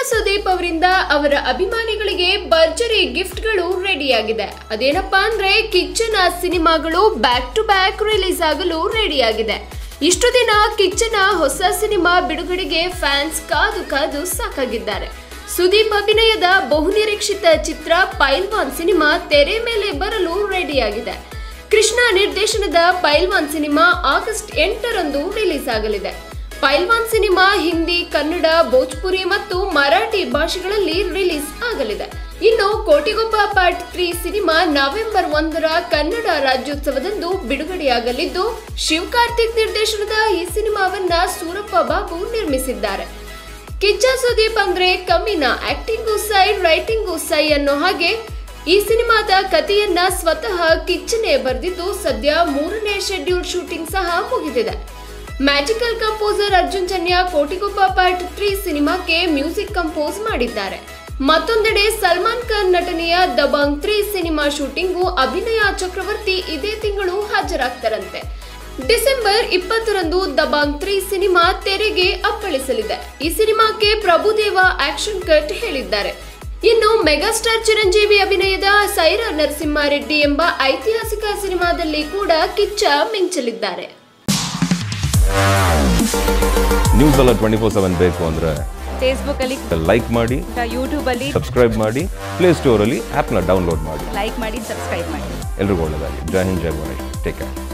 ಸುದೀಪ್ ಅವರಿಂದ ಅವರ ಅಭಿಮಾನಿಗಳಿಗೆ ಭರ್ಜರಿ ಗಿಫ್ಟ್ಗಳು ರೆಡಿಯಾಗಿದೆ ಅದೇನಪ್ಪಾ ಅಂದ್ರೆ ಕಿಚ್ಚನ ಸಿನಿಮಾಗಳು ಬ್ಯಾಕ್ ಟು ಬ್ಯಾಕ್ ರಿಲೀಸ್ ಆಗಲು ರೆಡಿಯಾಗಿದೆ ಇಷ್ಟು ದಿನ ಕಿಚ್ಚನ ಹೊಸ ಸಿನಿಮಾ ಬಿಡುಗಡೆಗೆ ಫ್ಯಾನ್ಸ್ ಕಾದು ಕಾದು ಸಾಕಾಗಿದ್ದಾರೆ ಸುದೀಪ್ ಅಭಿನಯದ ಬಹುನಿರೀಕ್ಷಿತ ಚಿತ್ರ ಪೈಲ್ವಾನ್ ಸಿನಿಮಾ ತೆರೆ ಮೇಲೆ ಬರಲು ರೆಡಿಯಾಗಿದೆ ಕೃಷ್ಣ ನಿರ್ದೇಶನದ ಪೈಲ್ವಾನ್ ಸಿನಿಮಾ ಆಗಸ್ಟ್ ಎಂಟರಂದು ರಿಲೀಸ್ ಆಗಲಿದೆ ಪೈಲ್ವಾನ್ ಸಿನಿಮಾ ಹಿಂದಿ ಕನ್ನಡ ಭೋಜ್ಪುರಿ ಮತ್ತು ಮರಾಠಿ ಭಾಷೆಗಳಲ್ಲಿ ರಿಲೀಸ್ ಆಗಲಿದೆ ಇನ್ನು Kotigobba part three cinema November ಒಂದರ ಕನ್ನಡ ರಾಜ್ಯೋತ್ಸವದಂದು ಬಿಡುಗಡೆಯಾಗಲಿದ್ದು ಶಿವ್ ಕಾರ್ತಿಕ್ ನಿರ್ದೇಶನದ ಈ ಸಿನಿಮಾವನ್ನ ಸೂರಪ್ಪ ಬಾಬು ನಿರ್ಮಿಸಿದ್ದಾರೆ ಕಿಚ್ಚ ಸುದೀಪ್ ಅಂದ್ರೆ ಕಮ್ಮಿನ ಆಕ್ಟಿಂಗು ಸೈ ರೈಟಿಂಗು ಸೈ ಅನ್ನೋ ಹಾಗೆ ಈ ಸಿನಿಮಾದ ಕಥೆಯನ್ನ ಸ್ವತಃ ಕಿಚ್ಚನೆ ಬರೆದಿದ್ದು ಸದ್ಯ ಮೂರನೇ ಶೆಡ್ಯೂಲ್ ಶೂಟಿಂಗ್ ಸಹ ಮುಗಿದಿದೆ magical composer Arjun Janya Kotigobba part three ಸಿನಿಮಾಕ್ಕೆ ಮ್ಯೂಸಿಕ್ ಕಂಪೋಸ್ ಮಾಡಿದ್ದಾರೆ ಮತ್ತೊಂದೆಡೆ ಸಲ್ಮಾನ್ ಖಾನ್ ನಟನೆಯ ದಬಾಂಗ್ ತ್ರೀ ಸಿನಿಮಾ ಶೂಟಿಂಗು ಅಭಿನಯ ಚಕ್ರವರ್ತಿ ಇದೇ ತಿಂಗಳು ಹಾಜರಾಗ್ತಾರಂತೆ ಡಿಸೆಂಬರ್ ಇಪ್ಪತ್ತರಂದು ದಬಾಂಗ್ ತ್ರೀ ಸಿನಿಮಾ ತೆರೆಗೆ ಅಪ್ಪಳಿಸಲಿದೆ ಈ ಸಿನಿಮಾಕ್ಕೆ ಪ್ರಭುದೇವ ಆಕ್ಷನ್ ಕಟ್ ಹೇಳಿದ್ದಾರೆ ಇನ್ನು ಮೆಗಾಸ್ಟಾರ್ ಚಿರಂಜೀವಿ ಅಭಿನಯದ ಸೈರಾ ನರಸಿಂಹಾರೆಡ್ಡಿ ಎಂಬ ಐತಿಹಾಸಿಕ ಸಿನಿಮಾದಲ್ಲಿ ಕೂಡ ಕಿಚ್ಚ ಮಿಂಚಲಿದ್ದಾರೆ ನ್ಯೂಸ್ ಎಲ್ಲ ಟ್ವೆಂಟಿ ಫೋರ್ ಸೆವೆನ್ ಬೇಕು ಅಂದರೆ ಫೇಸ್ಬುಕ್ ಅಲ್ಲಿ ಲೈಕ್ ಮಾಡಿ ಯೂಟ್ಯೂಬ್ ಅಲ್ಲಿ ಸಬ್ಸ್ಕ್ರೈಬ್ ಮಾಡಿ ಪ್ಲೇಸ್ಟೋರಲ್ಲಿ ಆ್ಯಪ್ನ ಡೌನ್ಲೋಡ್ ಮಾಡಿ ಲೈಕ್ ಮಾಡಿ ಸಬ್ಸ್ಕ್ರೈಬ್ ಮಾಡಿ ಎಲ್ರಿಗೂ ಒಳ್ಳೆಯದಾಗಿ ಜೈ ಹಿಂದ್ ಜೈ ಗಣೇಶ್ ಟೇಕ್ ಕೇರ್